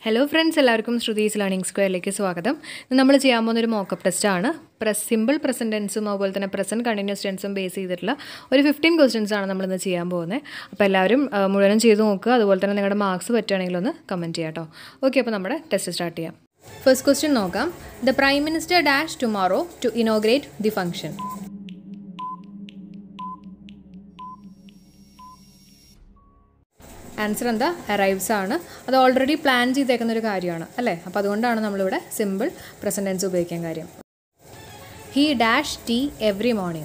hello friends എല്ലാവർക്കും Shruthi's learning സ്ക്വയറിലേക്ക് സ്വാഗതം ഇന്ന് നമ്മൾ ചെയ്യാൻ പോകുന്ന ഒരു മോക്കപ്പ് ടെസ്റ്റാണ് പ്രസ് സിമ്പിൾ പ്രസൻറ്റ് ടെൻസും അതുപോലെ തന്നെ പ്രസൻറ്റ് കണ്ടിന്യൂസ് ടെൻസും ബേസ് ചെയ്തിട്ടുള്ള ഒരു ഫിഫ്റ്റീൻ ക്വസ്റ്റ്യൻസ് ആണ് നമ്മളിന്ന് ചെയ്യാൻ പോകുന്നത് അപ്പോൾ എല്ലാവരും ആ, മുഴുവനും ചെയ്ത് നോക്കുക അതുപോലെ തന്നെ നിങ്ങളുടെ മാർക്സ് പറ്റുകയാണെങ്കിൽ ഒന്ന് കമൻറ്റ് ചെയ്യാം കേട്ടോ ഓക്കെ അപ്പോൾ നമ്മുടെ ടെസ്റ്റ് സ്റ്റാർട്ട് ചെയ്യാം ഫസ്റ്റ് ക്വസ്റ്റ്യൻ നോക്കാം the prime minister dash tomorrow to inaugurate the function answer എന്താ അറൈവ്സ് ആണ് അത് ഓൾറെഡി പ്ലാൻ ചെയ്തേക്കുന്ന ഒരു കാര്യമാണ് അല്ലേ അപ്പോൾ അതുകൊണ്ടാണ് നമ്മളിവിടെ സിമ്പിൾ പ്രസൻറ്റൻസ് ഉപയോഗിക്കാൻ കാര്യം he dash tea every morning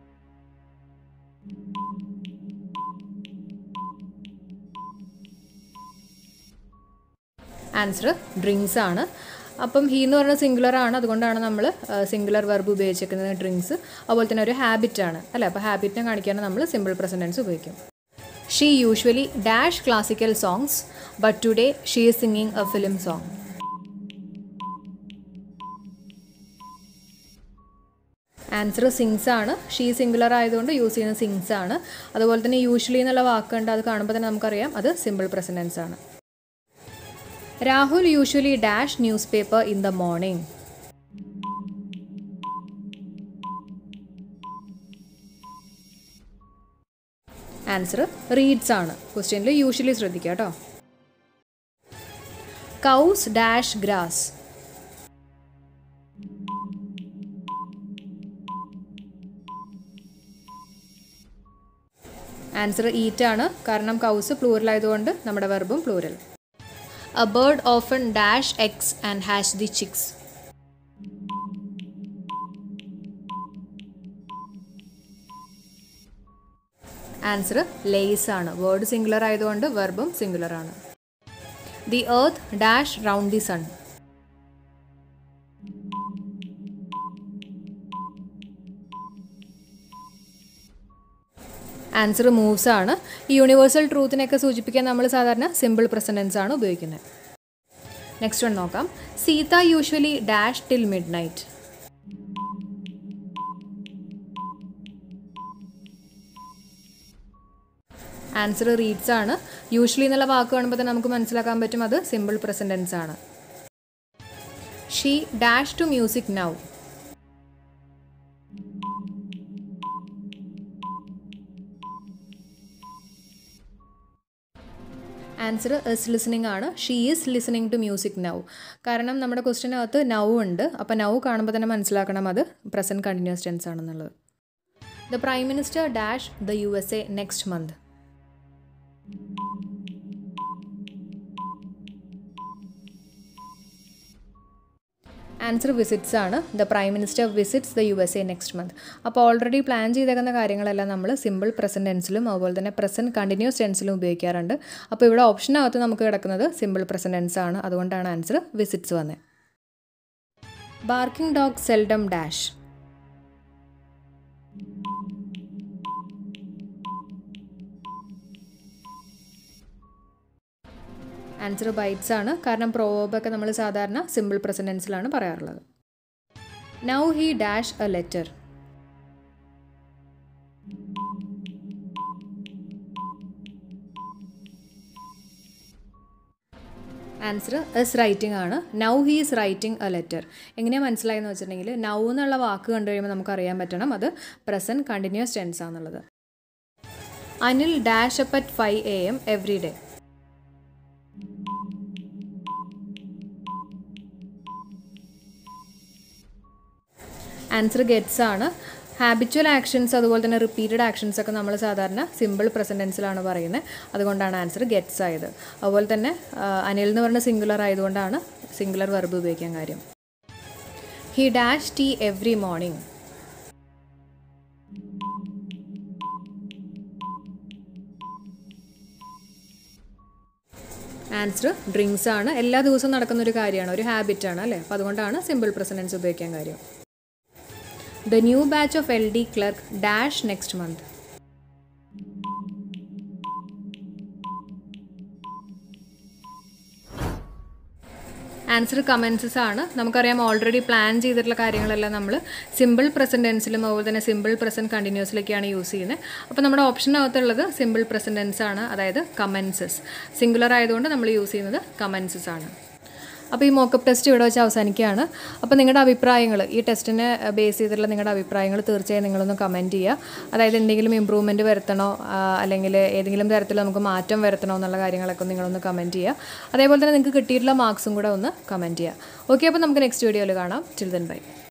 answer drinks ആണ് അപ്പം ഹീ എന്ന് പറയുന്നത് സിംഗുലർ ആണ് അതുകൊണ്ടാണ് നമ്മൾ സിംഗുലർ വെർബ് ഉപയോഗിച്ചിരിക്കുന്നത് ഡ്രിങ്ക്സ് അതുപോലെ തന്നെ ഒരു ഹാബിറ്റ് ആണ് അല്ലേ അപ്പോൾ ഹാബിറ്റിനെ കാണിക്കാൻ നമ്മൾ സിമ്പിൾ പ്രസൻറ്റൻസ് ഉപയോഗിക്കും she usually dash classical songs but today she is singing a film song answer sings ആണ് ഷീ സിംഗുലർ ആയതുകൊണ്ട് യൂസ് ചെയ്യുന്ന സിങ്സ് ആണ് അതുപോലെ തന്നെ യൂഷ്വലി എന്നുള്ള വാക്കുണ്ട് അത് കാണുമ്പോൾ തന്നെ നമുക്കറിയാം അത് സിമ്പിൾ പ്രസൻറ്റൻസ് ആണ് Rahul usually dash news paper in the morning answer reads ആണ് ക്വസ്റ്റ്യനിൽ യൂഷ്വലി ശ്രദ്ധിക്കുക കേട്ടോ cows dash grass answer eat ആണ് കാരണം കൗസ് പ്ലൂറൽ ആയതുകൊണ്ട് നമ്മുടെ വെർബും plural a bird often dash eggs and hatch the chicks answer lays ആണ് വേർഡ് സിംഗുലർ ആയതുകൊണ്ട് വെർബും സിംഗുലർ ആണ് the earth dash round the sun answer moves ആണ് ഈ യൂണിവേഴ്സൽ ട്രൂത്തിനെയൊക്കെ സൂചിപ്പിക്കാൻ നമ്മൾ സാധാരണ സിമ്പിൾ പ്രസൻറ്റൻസ് ആണ് ഉപയോഗിക്കുന്നത് നെക്സ്റ്റ് വൺ നോക്കാം Sita usually dash till midnight answer reads ആണ് യൂഷ്വലി എന്നുള്ള വാക്ക് കാണുമ്പോൾ തന്നെ നമുക്ക് മനസ്സിലാക്കാൻ പറ്റും അത് സിമ്പിൾ പ്രസൻറ്റൻസ് ആണ് she dash to music now answer is listening ആണ് she is listening to music now കാരണം നമ്മുടെ ക്വസ്റ്റിനകത്ത് നൗ ഉണ്ട് അപ്പോൾ നൗ കാണുമ്പോൾ തന്നെ മനസ്സിലാക്കണം അത് പ്രസൻറ്റ് കണ്ടിന്യൂസ് ടെൻസ് ആണെന്നുള്ളത് the prime minister dash the U S A next month answer visits ആണ് the prime minister visits the U S A next month അപ്പോൾ ഓൾറെഡി പ്ലാൻ ചെയ്തേക്കുന്ന കാര്യങ്ങളെല്ലാം നമ്മൾ സിമ്പിൾ പ്രസൻറ്റ് ടെൻസിലും അതുപോലെ തന്നെ പ്രസൻറ്റ് കണ്ടിന്യൂസ് ടെൻസിലും ഉപയോഗിക്കാറുണ്ട് അപ്പോൾ ഇവിടെ ഓപ്ഷനകത്ത് നമുക്ക് കിടക്കുന്നത് സിമ്പിൾ പ്രസൻറ്റ് ടെൻസ് ആണ് അതുകൊണ്ടാണ് ആൻസർ വിസിറ്റ്സ് വന്നത് barking dog seldom dash answer bites ആണ് കാരണം പ്രോബൊക്കെ നമ്മൾ സാധാരണ സിമ്പിൾ പ്രസൻറ്റൻസിലാണ് പറയാറുള്ളത് now he dash a letter answer is writing ആണ് now he is writing a letter എങ്ങനെയാണ് മനസ്സിലായെന്ന് വെച്ചിട്ടുണ്ടെങ്കിൽ നൗ എന്നുള്ള വാക്ക് കണ്ടു കഴിയുമ്പോൾ നമുക്ക് അറിയാൻ പറ്റണം അത് പ്രസൻറ്റ് കണ്ടിന്യൂസ് ടെൻസ് ആണെന്നുള്ളത് Anil dash up at five A M every day answer gets ആണ് ഹാബിച്വൽ ആക്ഷൻസ് അതുപോലെ തന്നെ റിപ്പീറ്റഡ് ആക്ഷൻസ് ഒക്കെ നമ്മൾ സാധാരണ സിമ്പിൾ പ്രസൻറ്റൻസിലാണ് പറയുന്നത് അതുകൊണ്ടാണ് ആൻസർ ഗെറ്റ്സ് ആയത് അതുപോലെ തന്നെ ആ, അനിൽ എന്ന് പറഞ്ഞ സിംഗുലർ ആയതുകൊണ്ടാണ് സിംഗുലർ വെർബ് ഉപയോഗിക്കാൻ കാര്യം he dash tea every morning answer drinks ആണ് എല്ലാ ദിവസവും നടക്കുന്ന ഒരു കാര്യമാണ് ഒരു ഹാബിറ്റാണ് അല്ലേ അപ്പോൾ അതുകൊണ്ടാണ് സിമ്പിൾ പ്രസൻറ്റൻസ് ഉപയോഗിക്കാൻ കാര്യം the new batch of L D clerk dash next month answer commences ആണ് നമുക്കറിയാം ഓൾറെഡി പ്ലാൻ ചെയ്തിട്ടുള്ള കാര്യങ്ങളെല്ലാം നമ്മൾ സിമ്പിൾ പ്രസൻറ്റ് ടെൻസിലും അതുപോലെ തന്നെ സിമ്പിൾ പ്രസൻറ്റ് കണ്ടിന്യൂസിലേക്കാണ് യൂസ് ചെയ്യുന്നത് അപ്പോൾ നമ്മുടെ ഓപ്ഷനകത്തുള്ളത് സിമ്പിൾ പ്രസൻറ്റ് ടെൻസ് ആണ് അതായത് കമൻസസ് സിംഗുലർ ആയതുകൊണ്ട് നമ്മൾ യൂസ് ചെയ്യുന്നത് കമൻസസ് ആണ് അപ്പോൾ ഈ മോക്കപ്പ് ടെസ്റ്റ് ഇവിടെ വെച്ച് അവസാനിക്കുകയാണ് അപ്പോൾ നിങ്ങളുടെ അഭിപ്രായങ്ങൾ ഈ ടെസ്റ്റിനെ ബേസ് ചെയ്തിട്ടുള്ള നിങ്ങളുടെ അഭിപ്രായങ്ങൾ തീർച്ചയായും നിങ്ങളൊന്ന് കമൻറ്റ് ചെയ്യുക അതായത് എന്തെങ്കിലും ഇമ്പ്രൂവ്മെൻറ്റ് വരുത്തണോ ആ, അല്ലെങ്കിൽ ഏതെങ്കിലും തരത്തിൽ നമുക്ക് മാറ്റം വരുത്തണോ എന്നുള്ള കാര്യങ്ങളൊക്കെ ഒന്ന് നിങ്ങളൊന്ന് കമൻറ്റ് ചെയ്യുക അതേപോലെ തന്നെ നിങ്ങൾക്ക് കിട്ടിയിട്ടുള്ള മാർക്സും കൂടെ ഒന്ന് കമൻറ്റ് ചെയ്യുക ഓക്കെ അപ്പോൾ നമുക്ക് നെക്സ്റ്റ് വീഡിയോയിൽ കാണാം ചിൽ ദൻ ബൈ